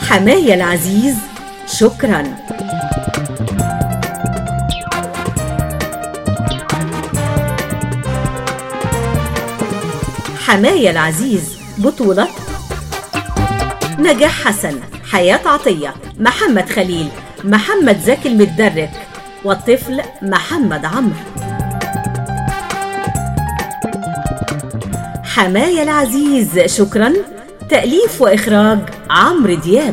حماية العزيز شكرا حماية العزيز بطولة نجاح حسن حياة عطية محمد خليل محمد زكي المتدرك والطفل محمد عمرو حماية العزيز شكرا تأليف وإخراج عمرو دياب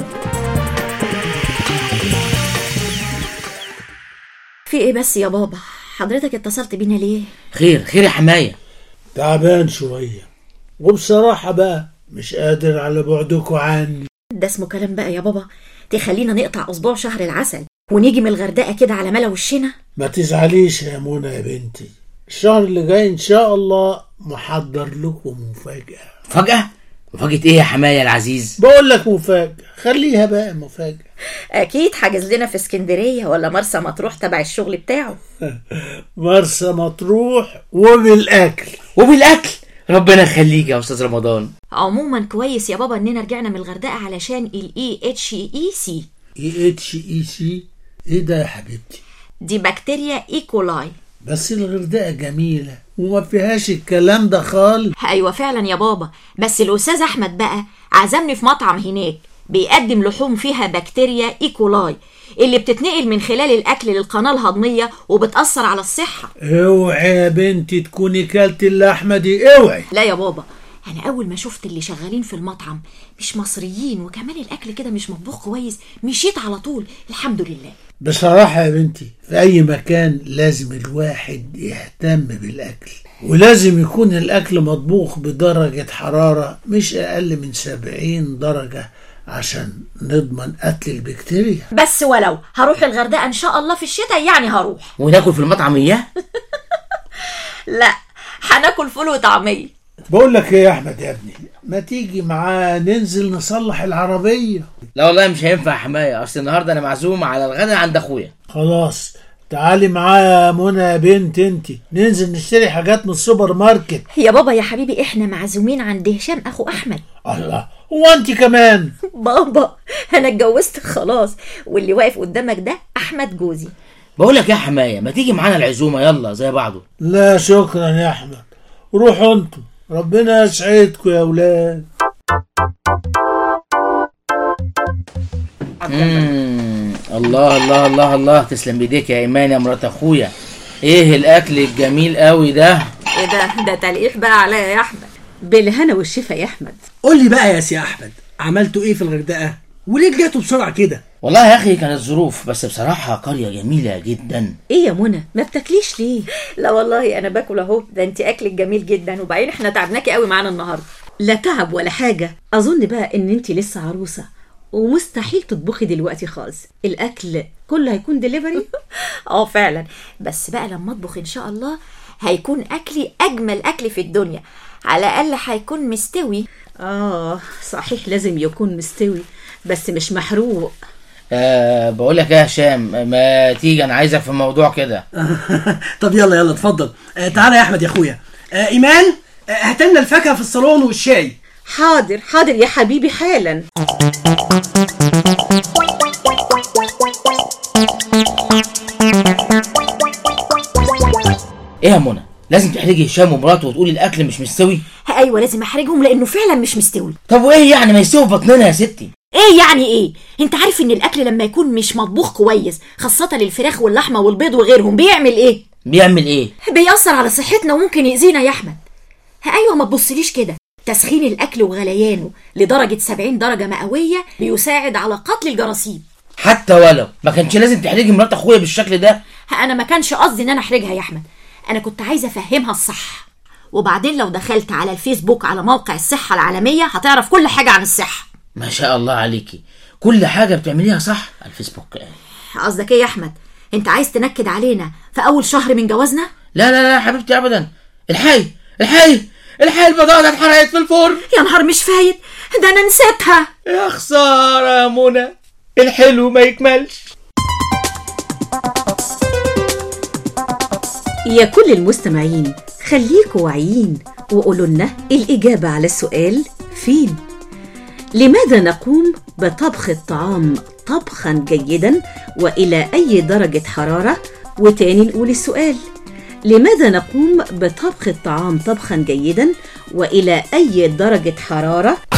في ايه بس يا بابا حضرتك اتصلت بينا ليه خير خير يا حماية تعبان شوية وبصراحة بقى مش قادر على بعدكوا عني ده اسمه كلام بقى يا بابا تخلينا نقطع اسبوع شهر العسل ونيجي من الغردقه كده على ملا وشنا ما تزعليش يا منى يا بنتي الشهر اللي جاي ان شاء الله محضر لكم مفاجأة مفاجأة مفاجأة ايه يا حماية العزيز بقول لك مفاجأة خليها بقى مفاجأة اكيد حاجز لنا في اسكندريه ولا مرسى مطروح تبع الشغل بتاعه مرسى مطروح وبالأكل وبالأكل ربنا يخليك يا أستاذ رمضان عموما كويس يا بابا اننا رجعنا من الغردقه علشان الاي اتش اي سي اي اتش اي سي ايه ده يا حبيبتي دي بكتيريا ايكولاي بس الغردقة جميلة وما فيهاش الكلام ده خالص ايوه فعلا يا بابا بس الاستاذ احمد بقى عزمني في مطعم هناك بيقدم لحوم فيها بكتيريا ايكولاي اللي بتتنقل من خلال الاكل للقناه الهضميه وبتاثر على الصحه اوعي يا بنتي تكوني كلت اللحمة دي اوعي لا يا بابا انا اول ما شفت اللي شغالين في المطعم مش مصريين وكمان الاكل كده مش مطبوخ كويس مشيت على طول الحمد لله بصراحة يا بنتي في أي مكان لازم الواحد يهتم بالأكل ولازم يكون الأكل مطبوخ بدرجة حرارة مش أقل من سبعين درجة عشان نضمن قتل البكتيريا بس ولو هروح الغردقه ان شاء الله في الشتاء يعني هروح وناكل في المطعم إياه لا هناكل فول وطعميه بقول لك ايه يا احمد يا ابني ما تيجي معاه ننزل نصلح العربية لا والله مش هينفع يا حماية أصل النهاردة أنا معزوم على الغدا عند أخويا خلاص تعالي معايا يا منى يا بنت انت ننزل نشتري حاجات من السوبر ماركت يا بابا يا حبيبي احنا معزومين عند هشام اخو احمد الله هو انت كمان بابا انا اتجوزت خلاص واللي واقف قدامك ده احمد جوزي بقول لك يا حماية ما تيجي معانا العزومة يلا زي بعضه لا شكرا يا احمد روحوا انتوا ربنا يسعدكم يا اولاد مم. الله الله الله الله تسلم ايديك يا ايمان يا مرات اخويا ايه الاكل الجميل قوي ده ايه ده ده تلقيح بقى عليا يا احمد بالهنا والشفا يا أحمد قول لي بقى يا سي احمد عملتوا ايه في الغردقه وليه رجعتوا بسرعه كده والله يا اخي كانت ظروف بس بصراحة قرية جميلة جدا إيه يا منى ما بتاكليش ليه لا والله انا باكل اهو ده انت اكلك جميل جدا وبعدين احنا تعبناكي قوي معانا النهارده لا تعب ولا حاجة أظن بقى إن أنت لسه عروسة ومستحيل تطبخي دلوقتي خالص الأكل كله هيكون دليفري اه فعلا بس بقى لما اطبخ ان شاء الله هيكون اكلي اجمل اكل في الدنيا على الاقل هيكون مستوي آه صحيح لازم يكون مستوي بس مش محروق أه بقول لك ايه يا هشام ما تيجي انا عايزك في موضوع كده طب يلا يلا اتفضل آه تعالى يا احمد يا اخويا آه ايمان آه هات لنا الفاكهه في الصالون والشاي حاضر حاضر يا حبيبي حالا ايه يا منى لازم تحرجي هشام ومراته وتقولي الاكل مش مستوي ايوه لازم احرجهم لانه فعلا مش مستوي طب وايه يعني ما يستوي في بطننا يا ستي ايه يعني ايه انت عارف ان الاكل لما يكون مش مطبوخ كويس خاصه للفراخ واللحمه والبيض وغيرهم بيعمل ايه بيعمل ايه بيأثر على صحتنا وممكن يأذينا يا احمد ايوه ما تبصليش كده تسخين الاكل وغليانه لدرجه 70 درجه مئويه بيساعد على قتل الجراثيم حتى ولو ما كانش لازم تحرجي مرات اخويا بالشكل ده انا ما كانش قصدي ان انا احرجها يا احمد انا كنت عايزه افهمها الصح وبعدين لو دخلت على الفيسبوك على موقع الصحه العالميه هتعرف كل حاجه عن الصحه ما شاء الله عليكي كل حاجة بتعمليها صح على الفيسبوك قصدك ايه يا احمد انت عايز تنكد علينا في اول شهر من جوازنا لا لا لا يا حبيبتي ابدا الحي الحي الحي البضاعة اتحرقت في الفرن يا نهار مش فايت ده انا نسيتها يا خسارة يا منى الحلو ما يكملش يا كل المستمعين خليكوا واعيين وقولوا لنا الإجابة على السؤال فين لماذا نقوم بطبخ الطعام طبخا جيدا وإلى أي درجة حرارة؟ وتاني نقول السؤال لماذا نقوم بطبخ الطعام طبخا جيدا وإلى أي درجة حرارة؟